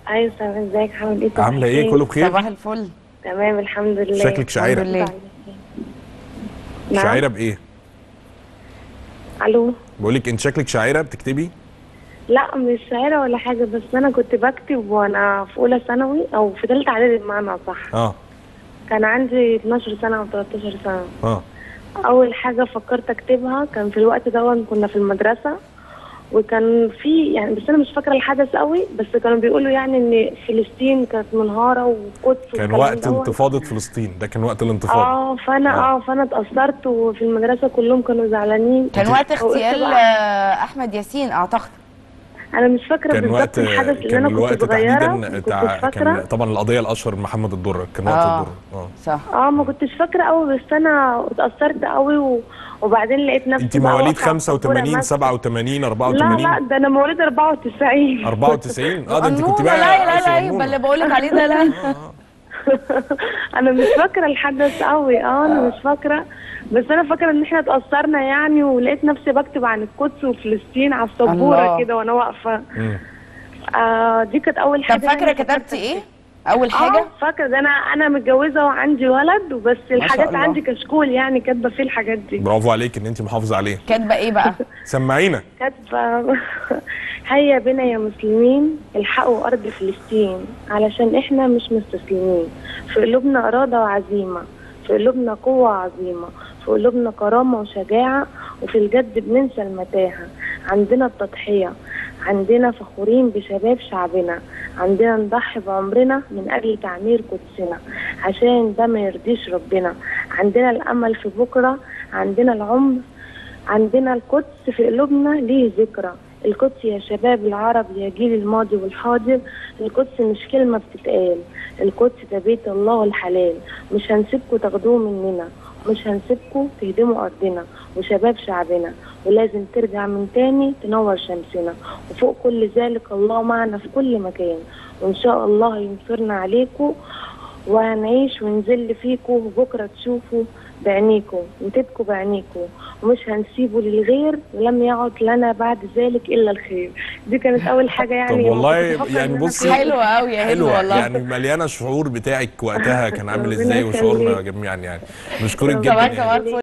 ايوه سامع ازيك عامل ايه عامله ايه كله بخير صباح الفل تمام الحمد لله شكلك شاعره الحمد لله. نعم. شاعره بايه الو بقول لك انت شكلك شاعره بتكتبي لا مش شاعره ولا حاجه بس انا كنت بكتب وانا في اولى ثانوي او في ثالثه اعدادي بمعنى صح اه كان عندي 12 سنه او 13 سنه اه اول حاجه فكرت اكتبها كان في الوقت ده كنا في المدرسه وكان في يعني بس انا مش فاكره الحدث قوي بس كانوا بيقولوا يعني ان فلسطين كانت منهاره وقدس كان والكلام وقت دوت. انتفاضه فلسطين ده كان وقت الانتفاضه اه فانا آه. اه فانا اتاثرت وفي المدرسه كلهم كانوا زعلانين كان وقت وقلت اغتيال بقى- آه، احمد ياسين اعتقد انا مش فاكره كان بالظبط وقت الحدث اللي كان انا كنت الوقت صغيره تحديدا ما بتاع كنتش فاكره كان طبعا القضيه الاشهر محمد الدره كان وقت آه. الدره اه صح اه ما كنتش فاكره قوي بس انا اتاثرت قوي و... وبعدين لقيت نفسي انت بقى مواليد واقفة على 85 السبورة 87 لا 84 لا ده انا مواليد 94 94 اه ده انت كنت أنونة، بقى لا لا لا صغنونة. يبقى اللي بقول لك عليه ده لا انا مش فاكره الحدث قوي اه انا مش فاكره بس انا فاكره ان احنا اتاثرنا يعني ولقيت نفسي بكتب عن القدس وفلسطين على الله. السبوره كده وانا واقفه مم. آه دي كانت اول حاجه طب فاكره يعني كتبتي ايه اول حاجه حاجه اه فاكره ده انا انا متجوزه وعندي ولد وبس الحاجات الله. عندي كشكول يعني كاتبه فيه الحاجات دي برافو عليك ان انت محافظه عليه كاتبه ايه بقى سمعينا كاتبه هيا بنا يا مسلمين الحقوا ارض فلسطين علشان احنا مش مستسلمين في قلوبنا اراده وعزيمه في قلوبنا قوه عظيمه في قلوبنا كرامه وشجاعه وفي الجد بننسى المتاهه عندنا التضحيه عندنا فخورين بشباب شعبنا عندنا نضحي بعمرنا من أجل تعمير قدسنا عشان ده ما يرضيش ربنا عندنا الأمل في بكرة عندنا العمر عندنا القدس في قلوبنا ليه ذكرى القدس يا شباب العرب يا جيل الماضي والحاضر القدس مش كلمة بتتقال القدس ده بيت الله الحلال مش هنسيبكم تاخدوه مننا مش هنسيبكم تهدموا أرضنا وشباب شعبنا ولازم ترجع من تاني تنور شمسنا وفوق كل ذلك الله معنا في كل مكان وإن شاء الله ينصرنا عليكم وهنعيش ونذل فيكم وبكرة تشوفوا بعينيكم وتبكوا بعينيكم ومش هنسيبه للغير ولم يعد لنا بعد ذلك إلا الخير دي كانت أول حاجة يعني طب والله كنت بفكر يعني إن أنا بصي- فيها. حلوه قوي يا هند حلوه والله يعني مليانه الشعور بتاعك وقتها كان عامل ربنا ازاي وشعورنا يخليك. جميعا يعني بنشكرك ربنا جدا كمان يا هند. كمان